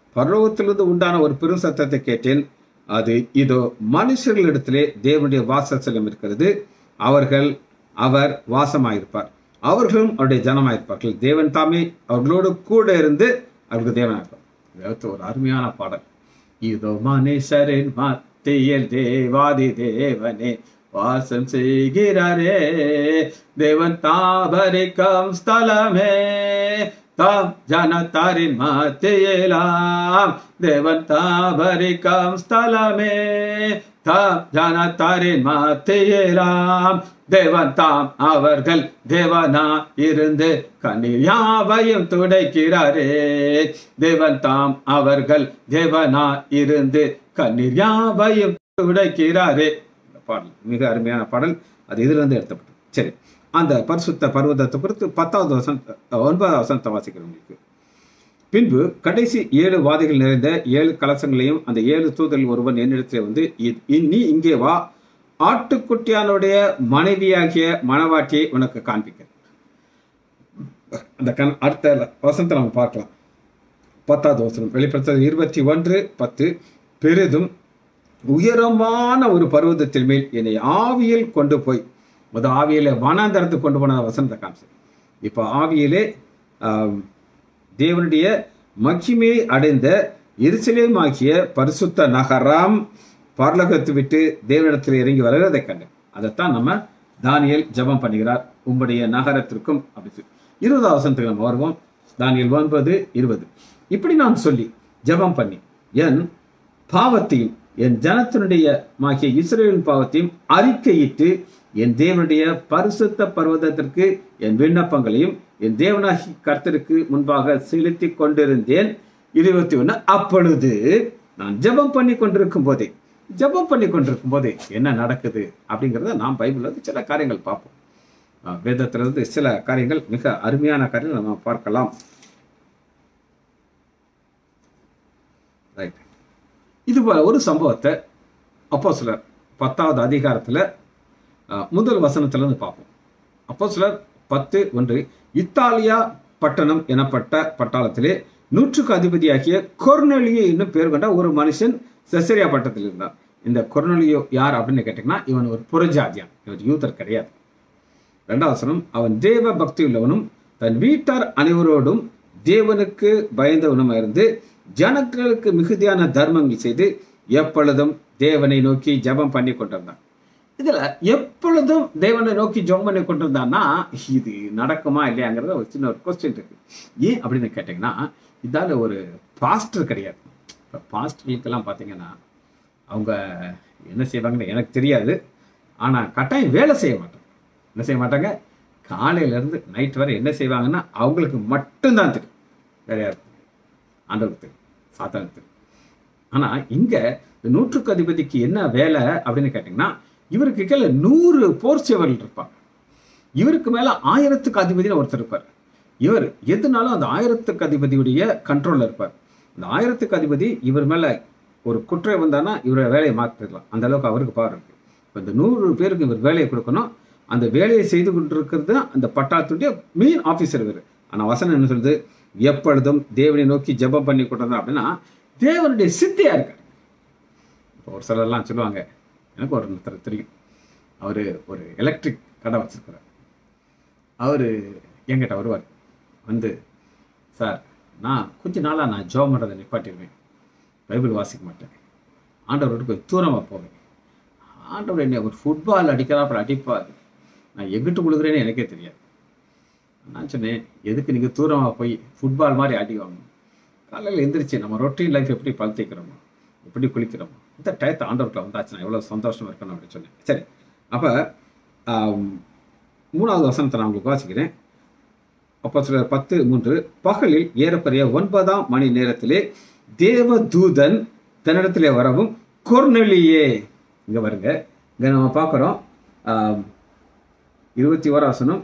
பரலோகத்திலிருந்து உண்டான ஒரு பெரும் சத்தத்தை கேட்டேன் அது இதோ மனுஷர்களிடத்திலே தேவனுடைய வாசஸ்தலம் இருக்கிறது அவர்கள் அவர் வாசமாயிருப்பார் அவர்களும் அவருடைய ஜனமாயிருப்பார்கள் தேவன் தாமே அவர்களோடு கூட இருந்து அவருக்கு தேவனாயிருப்பார் இதாவது ஒரு அருமையான பாடல் இதோ மனுஷரின் மத்தியில் தேவாதி தேவனே வாசம் செய்கிறாரே தேவன் தாபரிக்கம் ஸ்தலமே தாம் ஜனத்தாரின் மத்தியிலாம் தேவன் தாபரிக்கம் ஸ்தலமே தாம் ஜனத்தாரின் மத்தியிலாம் தேவன் தாம் அவர்கள் தேவனா இருந்து கண்ணீர் யாவையும் துடைக்கிறாரே தேவன் தாம் அவர்கள் தேவனா இருந்து கண்ணீர் யாவையும் துடைக்கிறாரே இந்த பாடல் மிக அருமையான பாடல் அது இதிலிருந்து எடுத்தப்பட்டது சரி அந்த பரிசுத்த பர்வதத்தை குறித்து பத்தாவது வசந்த ஒன்பதாவது வசனத்தை வாசிக்கிறவங்களுக்கு பின்பு கடைசி ஏழு வாதைகள் நிறைந்த ஏழு கலசங்களையும் அந்த ஏழு தூதரில் ஒருவன் என்னிடத்தில் வந்து "இ- இ- நீ இங்கே வா ஆட்டுக்குட்டியானுடைய மனைவியாகிய மணவாட்டியை உனக்கு காண்பிக்கிறேன் அந்த கண் அடுத்த வசனத்தை நம்ம பார்க்கலாம் பத்தாவது வசனம் வெளிப்படுத்தது இருபத்தி ஒன்று பத்து பெரிதும் உயரமான ஒரு பர்வதத்தின் மேல் என்னை ஆவியில் கொண்டு போய் முத ஆவியிலே வனாந்தரத்துக்கு கொண்டு போன வசனத்தை காமிச்சு இப்போ ஆவியிலே ஆம், தேவனுடைய மகிமையை அடைந்த எருசலேம் ஆகிய பரிசுத்த நகரம் பரலோகத்தை விட்டு தேவனிடத்தில் இறங்கி வருகிறதை கண்டேன் அதைத்தான் நம்ம தானியேல் ஜெபம் பண்ணுகிறார் உம்முடைய நகரத்திற்கும் அப்படி சொல்லி. இருபதாவது வசனத்துக்கு நம்ம வருவோம் தானியேல் ஒன்பது இருபது இப்படி நான் சொல்லி ஜெபம் பண்ணி என் பாவத்தையும் என் ஜனத்தினுடைய மாகிய இஸ்ரேலின் பாவத்தையும் அறிக்கையிட்டு என் தேவனுடைய பரிசுத்த பர்வதத்திற்கு என் விண்ணப்பங்களையும் என் தேவனாகி கர்த்தருக்கு முன்பாக செலுத்தி கொண்டிருந்தேன் இருபத்தி ஒண்ணு அப்பொழுது நான் ஜெபம் பண்ணி கொண்டிருக்கும் போதே ஜெபம் பண்ணி கொண்டிருக்கும் போதே என்ன நடக்குது அப்படிங்கிறத நாம் பைபிள்ல இருந்து சில காரியங்கள் பார்ப்போம் அஹ் வேதத்துல இருந்து சில காரியங்கள் மிக அருமையான காரியங்கள் நம்ம பார்க்கலாம் ரைட் இது போல ஒரு சம்பவத்தை அப்போ சிலர் பத்தாவது அதிகாரத்துல அஹ், முதல் வசனத்துல இருந்து பார்ப்போம் அப்போ சிலர் பத்து ஒன்று இத்தாலியா பட்டணம் எனப்பட்ட பட்டாளத்திலே நூற்றுக்கு அதிபதியாகிய கொர்னலியோ என்னும் பேர் கொண்ட ஒரு மனுஷன் செசரியா பட்டத்தில் இருந்தார் இந்த கொர்னலியோ யார் அப்படின்னு கேட்டீங்கன்னா இவன் ஒரு புறஜாதியான் இவன் யூதர் கிடையாது ரெண்டாவது வசனம் அவன் தேவ பக்தி உள்ளவனும் தன் வீட்டார் அனைவரோடும் தேவனுக்கு பயந்தவனும் இருந்து ஜனங்களுக்கு மிகுதியான தர்மங்கள் செய்து எப்பொழுதும் தேவனை நோக்கி ஜெபம் பண்ணி கொண்டிருந்தான் இதுல எப்பொழுதும் தேவனை நோக்கி ஜெபம் பண்ணி கொண்டிருந்தான்னா இது நடக்குமா இல்லையாங்கிறத ஒரு சின்ன ஒரு கொஸ்டின் இருக்கு ஏன் அப்படின்னு கேட்டீங்கன்னா இதால ஒரு பாஸ்டர் கிடையாது இப்போ பாஸ்டர்களுக்கெல்லாம் பார்த்தீங்கன்னா அவங்க என்ன செய்வாங்கன்னு எனக்கு தெரியாது ஆனால் கட்டாயம் வேலை செய்ய மாட்டாங்க என்ன செய்ய மாட்டாங்க காலையிலேருந்து நைட் வரை என்ன செய்வாங்கன்னா அவங்களுக்கு மட்டும்தான் தெரியும் வேற யாருக்கு தெரியாது? ஆண்டவருக்கு தெரியும் சாத்தானுக்கு தெரியும் ஆனால் இங்கே இந்த நூற்றுக்கு அதிபதிக்கு என்ன வேலை அப்படின்னு கேட்டிங்கன்னா இவருக்கு கீழே நூறு போர் சேவர்கள் இருப்பாங்க இவருக்கு மேலே ஆயிரத்துக்கு அதிபதினு ஒருத்தர் இருப்பார் இவர் எதுனாலும் அந்த ஆயிரத்துக்கு அதிபதியுடைய கண்ட்ரோலில் இருப்பார் அந்த ஆயிரத்துக்கு அதிபதி இவர் மேலே ஒரு குற்றம் வந்தானா இவரோட வேலையை மாற்றிடலாம் அந்த அளவுக்கு அவருக்கு பவர் இருக்கு இப்போ இந்த நூறு பேருக்கு இவர் வேலையை கொடுக்கணும் அந்த வேலையை செய்து கொண்டிருக்கிறது தான் அந்த பட்டாளத்துடைய மெயின் ஆஃபீஸர் இவர் ஆனால் வசனம் என்ன சொல்லுது எப்பொழுதும் தேவனை நோக்கி ஜெபம் பண்ணி கொண்டிருந்தோம் அப்படின்னா தேவனுடைய சித்தியா இருக்கார் இப்போ ஒரு சிலர்லாம் சொல்லுவாங்க எனக்கு ஒரு ஒருத்தர் தெரியும் அவர் ஒரு எலக்ட்ரிக் கடை வச்சிருக்கிறார் அவர் என்கிட்ட வருவார் வந்து சார் நான் கொஞ்ச நாளாக நான் ஜோம் பண்ணுறதை நிப்பாட்டிடுவேன் பைபிள் வாசிக்க மாட்டேன் ஆண்டவரோட கொஞ்சம் தூரமாக போவேன் ஆண்டவர் என்னை ஒரு ஃபுட்பால் அடிக்கிறாப்புல அடிப்பார் நான் எங்கிட்டு கொடுக்குறேன்னு எனக்கே தெரியாது நான் சொன்னேன் எதுக்கு நீங்கள் தூரமாக போய் ஃபுட்பால் மாதிரி அடிவாங்க காலையில் எந்திரிச்சு நம்ம ரொட்டீன் லைஃப் எப்படி பழுத்திக்கிறோமோ எப்படி குளிக்கிறோமோ இந்த டயத்தை ஆண்டவர்கிட்ட வந்தாச்சுன்னா எவ்வளோ சந்தோஷமா இருக்கணும் அப்படின்னு சொன்னேன் சரி அப்போ மூணாவது வசனத்தை நான் உங்களுக்கு வாசிக்கிறேன் அப்போ சில பத்து மூன்று பகலில் ஏறக்குறைய ஒன்பதாம் மணி நேரத்திலே தேவ தூதன் தன்னிடத்திலே வரவும் கொர்நெலியே இங்க வருங்க இங்க நம்ம பார்க்குறோம் இருபத்தி ஓராம் வசனம்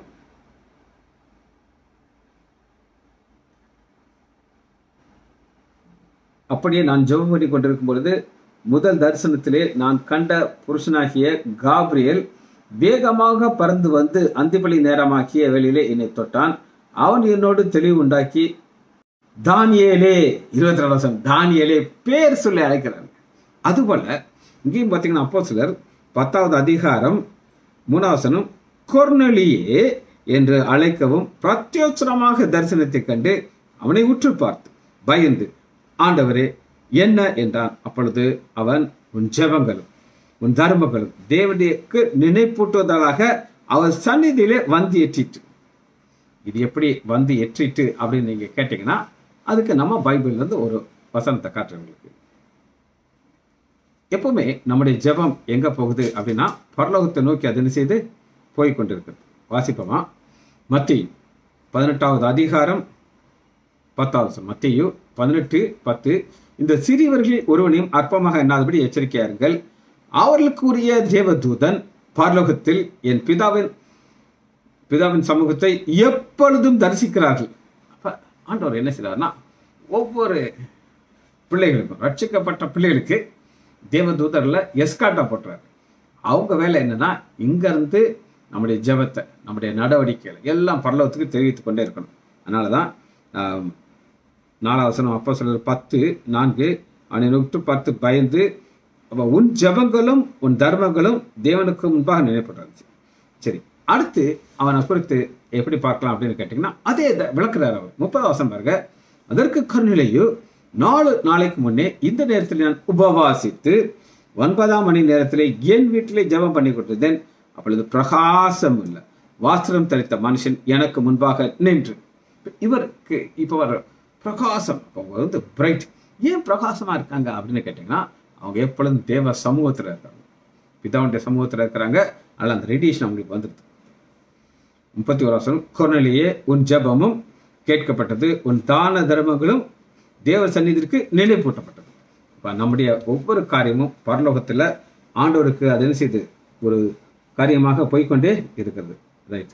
அப்படியே நான் ஜெபம் பண்ணி கொண்டிருக்கும் பொழுது முதல் தரிசனத்திலே நான் கண்ட புருஷனாகிய காப்ரியேல் வேகமாக பறந்து வந்து அந்திபலி நேரமாக்கிய வேளையிலே என்னை தொட்டான் அவன் என்னோடு தெளிவு உண்டாக்கி தானியேலே இருபத்தி ரெண்டு வருஷம் தானியேலே பேர் சொல்லி அழைக்கிறாங்க அதுபோல இங்கேயும் பார்த்தீங்கன்னா அப்போ சிலர் பத்தாவது அதிகாரம் மூணாவசனம் கொர்னலியே என்று அழைக்கவும் பிரத்யோச்சரமாக தரிசனத்தை கண்டு அவனை உற்று பார்த்து பயந்து ஆண்டவரே என்ன என்றான் அப்பொழுது அவன் உன் ஜெபங்களும் உன் தர்மங்களும் தேவனுக்கு நினைப்பூட்டுவதாக அவர் சந்நிதியிலே வந்து ஏற்றிட்டு இது எப்படி வந்து எற்றிட்டு அப்படின்னு நீங்க கேட்டீங்கன்னா அதுக்கு நம்ம பைபிள்ல இருந்து ஒரு வசனத்தை காட்டுறேன் உங்களுக்கு எப்பவுமே நம்முடைய ஜெபம் எங்க போகுது அப்படின்னா பரலோகத்தை நோக்கி அது என்ன செய்து போய் கொண்டிருக்கிறது வாசிப்போமா மத்தி பதினெட்டாவது அதிகாரம் பத்தாவது வசனம். மத்தேயு பதினெட்டு பத்து இந்த சிறியவர்கள் ஒருவனையும் அற்பமாக எண்ணாதபடி எச்சரிக்கையாருங்கள் அவர்களுக்கு உரிய தேவதூதன் பரலோகத்தில் என் பிதாவின் பிதாவின் சமூகத்தை எப்பொழுதும் தரிசிக்கிறார்கள் அப்ப ஆண்டவர் என்ன செய்றாருன்னா ஒவ்வொரு பிள்ளைகளுக்கும் ரட்சிக்கப்பட்ட பிள்ளைகளுக்கு தேவதூதர்ல எஸ்காட்டா போட்டுறாரு அவங்க வேலை என்னன்னா இங்க இருந்து நம்முடைய ஜெபத்தை நம்முடைய நடவடிக்கைகள் எல்லாம் பரலோகத்துக்கு தெரிவித்துக் கொண்டே இருக்கணும் அதனாலதான் ஆம், நாலாவது வசனம் அப்போ சிலர் பத்து நான்கு அவனை நோட்டு பார்த்து பயந்து அப்ப உன் ஜெபங்களும் உன் தர்மங்களும் தேவனுக்கு முன்பாக நினைப்படுறாங்க சரி அடுத்து அவனை குறித்து எப்படி பார்க்கலாம் அப்படின்னு கேட்டிங்கன்னா அதே இதை விளக்குறாரு அவர் முப்பது வருஷம் பாருங்க அதற்கு கருநிலையு நாலு நாளைக்கு முன்னே இந்த நேரத்தில் நான் உபவாசித்து ஒன்பதாம் மணி நேரத்தில் என் வீட்டிலே ஜெபம் பண்ணி கொண்டிருந்தேன் அப்பொழுது பிரகாசம் இல்லை வாஸ்திரம் தரித்த மனுஷன் எனக்கு முன்பாக நின்று இவருக்கு இப்போ வர பிரகாசம் அப்போ அவங்க வந்து பிரைட் ஏன் பிரகாசமா இருக்காங்க அப்படின்னு கேட்டிங்கன்னா அவங்க எப்பொழுதும் தேவ சமூகத்தில் இருக்காங்க பிதாவுடைய சமூகத்தில் இருக்கிறாங்க அதனால் அந்த ரேடியேஷன் அவங்களுக்கு வந்துடுது முப்பத்தி ஒரு வருஷம் கொர்னலியே உன் ஜெபமும் கேட்கப்பட்டது உன் தான தர்மங்களும் தேவ சந்நிதிக்கு நினைப்பூட்டப்பட்டது இப்போ நம்முடைய ஒவ்வொரு காரியமும் பரலோகத்தில் ஆண்டவருக்கு அது என்ன செய்யுது ஒரு காரியமாக போய்க்கொண்டே இருக்கிறது ரைட்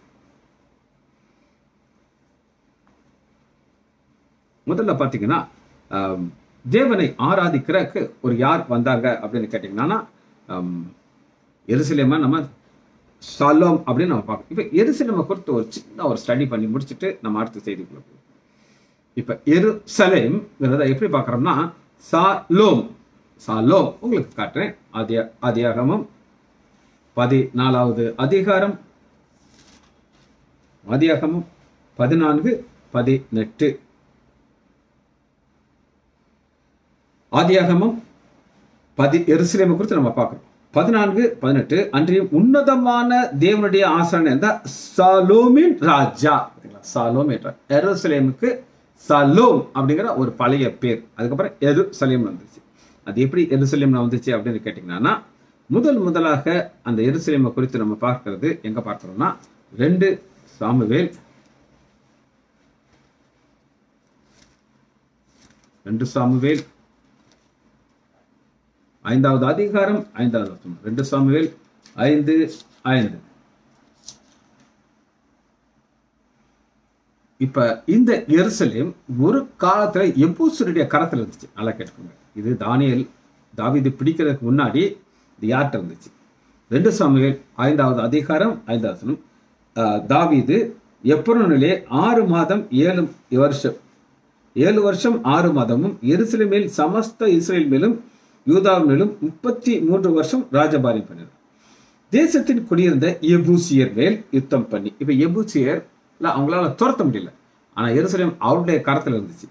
முதல்ல பார்த்தீங்கன்னா ஆம், தேவனை ஆராதிக்கிறக்கு ஒரு யார் வந்தாங்க அப்படின்னு கேட்டிங்கன்னா ஆம், எருசலேமா நம்ம சலோம் அப்படின்னு நம்ம பார்க்கணும் இப்போ எருசலேமை குறித்து ஒரு சின்ன ஒரு ஸ்டடி பண்ணி முடிச்சுட்டு நம்ம அடுத்த செய்திக்குள்ள போவோம் இப்போ எருசலேம்ங்கிறத எப்படி பார்க்குறோம்னா சாலோம் சாலோம் உங்களுக்கு காட்டுறேன் ஆதிய ஆதியாகமம் பதினாலாவது அதிகாரம் ஆதியாகமம் பதினான்கு பதினெட்டு ஆதியாகமம் பதி எருசலேமை குறித்து நம்ம பார்க்கிறோம் பதினான்கு பதினெட்டு அன்றைய உன்னதமான தேவனுடைய ஆசனம் என்ற சாலோமின் ராஜா பாத்தீங்களா? சாலோம் என்றார் எருசலேமுக்கு சலோம் அப்படிங்கிற ஒரு பழைய பேர் அதுக்கப்புறம் எருசலேம் வந்துச்சு அது எப்படி எருசலேம்ல வந்துச்சு அப்படின்னு கேட்டிங்கன்னா முதல் முதலாக அந்த எருசலேமை குறித்து நம்ம பார்க்கிறது எங்க பார்க்கிறோம்னா ரெண்டு சாமுவேல் ரெண்டு சாமுவேல் ஐந்தாவது அதிகாரம் ஐந்தாவது வசனம் ரெண்டு சாமுவேல் ஐந்து ஐந்து இப்ப இந்த எருசலேம் ஒரு காலத்துல எபூசருடைய கரத்துல இருந்துச்சு நல்லா கேட்டுக்கோங்க இது தானியேல் தாவீது பிடிக்கிறதுக்கு முன்னாடி இது யார்கிட்ட இருந்துச்சு ரெண்டு சாமுவேல் ஐந்தாவது அதிகாரம் ஐந்தாவது வசனம் ஆஹ், தாவீது எப்பொருளிலே ஆறு மாதம் ஏழு வருஷம் ஏழு வருஷம் ஆறு மாதமும் எருசலேமில் சமஸ்த இஸ்ரேல் மேலும் யூதா மேலும் முப்பத்தி மூன்று வருஷம் ராஜபாரியம் பண்ணினார் தேசத்தின் குடியிருந்த எபூசியர் மேல் யுத்தம் பண்ணி இப்ப எபூசியர் அவங்களால துரத்த முடியல ஆனா எருசலேம் அவருடைய கரத்துல இருந்துச்சு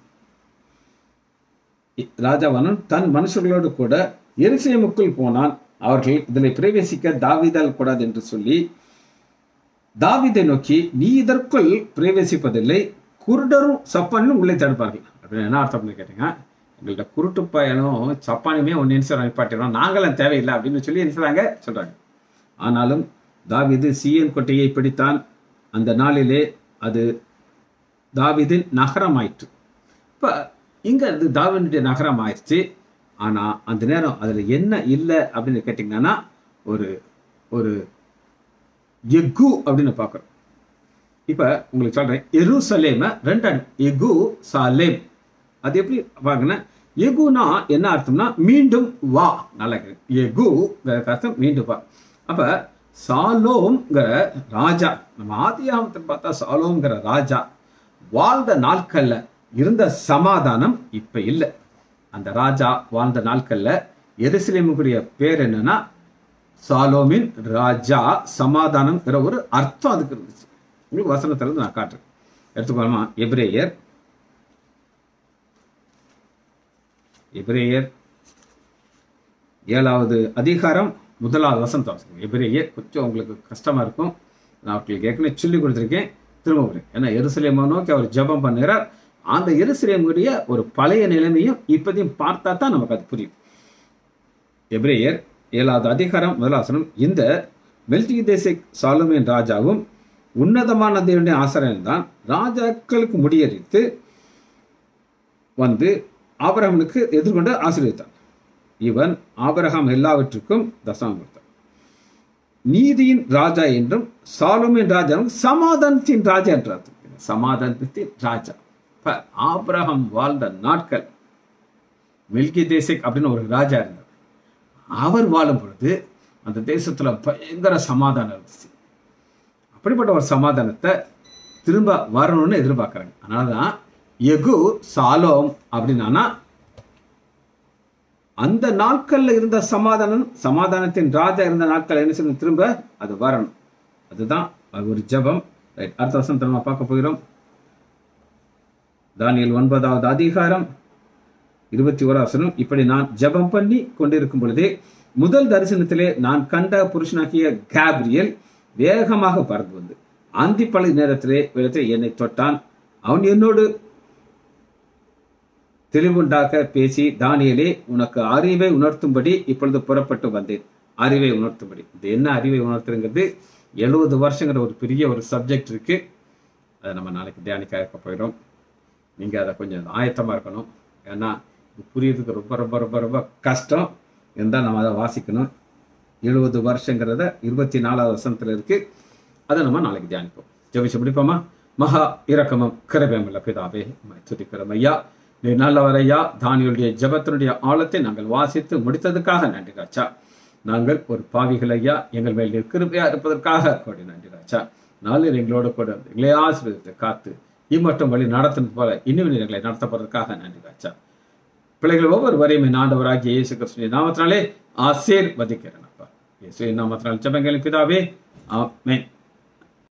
இ- ராஜாவானன் தன் மனுஷர்களோடு கூட எருசலேமுக்குள் போனான் அவர்கள் இதில் பிரவேசிக்க தாவீதால் கூடாது என்று சொல்லி தாவீதை நோக்கி நீ இதற்குள் பிரவேசிப்பதில்லை குருடரும் சப்பானும் உள்ளே தடுப்பார்கள் அப்படின்னு என்ன அர்த்தம் அப்படின்னு கேட்டீங்க எங்கள்கிட்ட குருட்டு பயனும் சப்பானுமே ஒன்று நிமிஷம் நிப்பாட்டிடுறோம் நாங்களும் தேவையில்லை அப்படின்னு சொல்லி நினைச்சாங்க சொல்றாங்க ஆனாலும் தாவீது சீயன் கொட்டையை பிடித்தான் அந்த நாளிலே அது தாவீதின் நகரம் ஆயிற்று இப்போ இங்க அது தாவீதுடைய நகரம் ஆயிடுச்சு ஆனா அந்த நேரம் அதுல என்ன இல்லை அப்படின்னு கேட்டிங்கன்னா ஒரு ஒரு எகு அப்படின்னு பார்க்குறோம் இப்ப உங்களுக்கு சொல்றேன் எருசலேம ரெண்டு அடி எகு சாலேம் அது எப்படி பாருங்கன்னா எகுனா என்ன அர்த்தம்னா மீண்டும் வா நல்லா இருக்கு எகு அர்த்தம் மீண்டும் வா அப்ப சாலோம்ங்கிற ராஜா நம்ம ஆதியாமத்தை பார்த்தா சாலோம்ங்கிற ராஜா வாழ்ந்த நாட்கள்ல இருந்த சமாதானம் இப்ப இல்லை அந்த ராஜா வாழ்ந்த நாட்கள்ல எருசலேமுக்குரிய பேர் என்னன்னா சாலோமின் ராஜா சமாதானம்ங்கிற ஒரு அர்த்தம் அதுக்கு இருந்துச்சு உங்களுக்கு வசனத்துல இருந்து நான் காட்டுறேன் எடுத்துக்கோமா எபிரேயர் எபிரேயர் ஏழாவது அதிகாரம் முதலாவது வசனம் வாசிக்கணும் எபிரேயர் கொஞ்சம் உங்களுக்கு கஷ்டமா இருக்கும் நான் உங்களுக்கு ஏற்கனவே சொல்லி கொடுத்துருக்கேன் திரும்ப வரேன் ஏன்னா எருசலேமை நோக்கி அவர் ஜெபம் பண்ணுறார் அந்த எருசலேமுடைய ஒரு பழைய நிலைமையும் இப்பதையும் பார்த்தா தான் நமக்கு அது புரியும் எபிரேயர் ஏழாவது அதிகாரம் முதலாசனம் இந்த மெல்டி தேசிக் சாலுமேன் ராஜாவும் உன்னதமான தேவனுடைய ஆசிரியன் தான் ராஜாக்களுக்கு முடியறித்து வந்து ஆபரகனுக்கு எதிர்கொண்டு ஆசீர்வதித்தான் இவன் ஆபரகாம் எல்லாவற்றுக்கும் தசமம் கொடுத்தான் நீதியின் ராஜா என்றும் சாலுமின் ராஜா சமாதானத்தின் ராஜா என்றார் சமாதானத்தின் ராஜா இப்ப ஆபிரகாம் வாழ்ந்த நாட்கள் மில்கி தேசிக் அப்படின்னு ஒரு ராஜா இருந்தார் அவர் வாழும் பொழுது அந்த தேசத்துல பயங்கர சமாதானம் இருந்துச்சு அப்படிப்பட்ட ஒரு சமாதானத்தை திரும்ப வரணும்னு எதிர்பார்க்கறாங்க அதனாலதான் எகு சாலோம் அப்படின்னா அந்த நாட்கள்ல இருந்த சமாதானம் சமாதானத்தின் ராஜா இருந்த நாட்கள் என்ன செய்யணும் திரும்ப அது வரணும் அதுதான் அது ஒரு ஜெபம் ரைட் அடுத்த வருஷம் நம்ம பார்க்க போகிறோம் தானியல் ஒன்பதாவது அதிகாரம் இருபத்தி ஓரா வசனம் இப்படி நான் ஜெபம் பண்ணி கொண்டிருக்கும் பொழுதே முதல் தரிசனத்திலே நான் கண்ட புருஷனாகிய கேப்ரியல் வேகமாக பறந்து வந்து அந்திப்பழி நேரத்திலே விடத்தை என்னை தொட்டான் அவன் என்னோடு தெளிவுண்டாக பேசி தானியலே உனக்கு அறிவை உணர்த்தும்படி இப்பொழுது புறப்பட்டு வந்தேன் அறிவை உணர்த்தும்படி இது என்ன அறிவை உணர்த்துங்கிறது எழுபது வருஷங்கிற ஒரு பெரிய ஒரு சப்ஜெக்ட் இருக்கு அதை நம்ம நாளைக்கு தியானிக்க இருக்க போயிடும் நீங்க அதை கொஞ்சம் ஆயத்தமா இருக்கணும் ஏன்னா இது புரியறதுக்கு ரொம்ப ரொம்ப ரொம்ப ரொம்ப கஷ்டம் இருந்தால் நம்ம அதை வாசிக்கணும் எழுபது வருஷங்கிறத இருபத்தி நாலாவது வருஷத்துல இருக்கு அதை நம்ம நாளைக்கு தியானிப்போம் ஜெபிச்சு முடிப்போமா மகா இரக்கமும் கிரபமில்ல பிதாவே உம்மை துதிக்கிறோம் ஐயா நீ நல்லவர் ஐயா தானியுடைய ஜெபத்தினுடைய ஆழத்தை நாங்கள் வாசித்து முடித்ததுக்காக நன்றி ராஜா நாங்கள் ஒரு பாவிகள் ஐயா எங்கள் மேல் நீர் கிருபையா இருப்பதற்காக கோடி நன்றி ராஜா நாளில் எங்களோடு கூட இருந்து எங்களை ஆசீர்வதித்து காத்து இம்மட்டும் வழி நடத்தினது போல இன்னும் நீர் எங்களை நடத்தப்படுறதுக்காக நன்றி ராஜா பிள்ளைகள் ஒவ்வொரு வரையும் ஆண்டவராகிய இயேசு கிறிஸ்துவின் நாமத்தினாலே ஆசீர்வதிக்கிறேன் அப்பா இயேசுவின் நாமத்தினால் ஜெபங்களின் பிதாவே ஆமென்